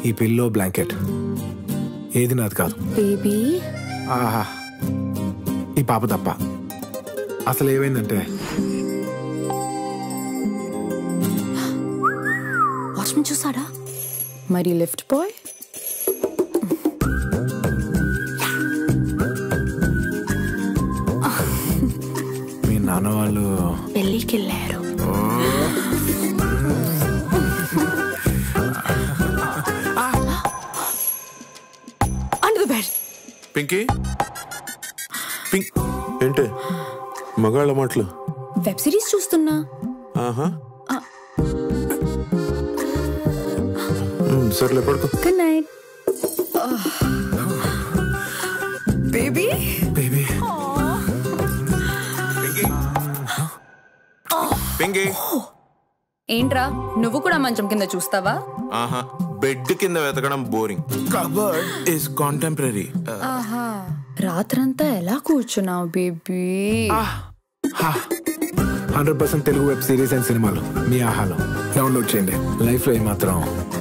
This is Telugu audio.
ఈ పిల్లో బ్లాంకెట్ ఏది నాది కాదు బేబీ ఆహా ఈ పాప తప్ప అసలు ఏమైందంటే వాచ్మెన్ చూసాడా మరి లిఫ్ట్ బాయ్ మీ నాన్న వాళ్ళు పెళ్ళికి వెళ్ళారు under the bed Pinky pink ఏంటి మగాళ్ళ మాటలు వెబ్ సిరీస్ చూస్తున్నా ఆహా మ్, సర్లే పడుకో good night baby baby Pinky Pinky ఏంట్రా నువ్వు కూడా మంచం కింద చూస్తావా ఆహా బెడ్ కింద వెతకడం బోరింగ్ కబర్డ్ ఇస్ కాంటెంపరీ ఆహా రాత్రంతా ఎలా కూర్చున్నావు baby hundred percent Telugu web series and సినిమాలు మీ ఆహాలో డౌన్లోడ్ చేయండి లైఫ్లో ఏమాత్రం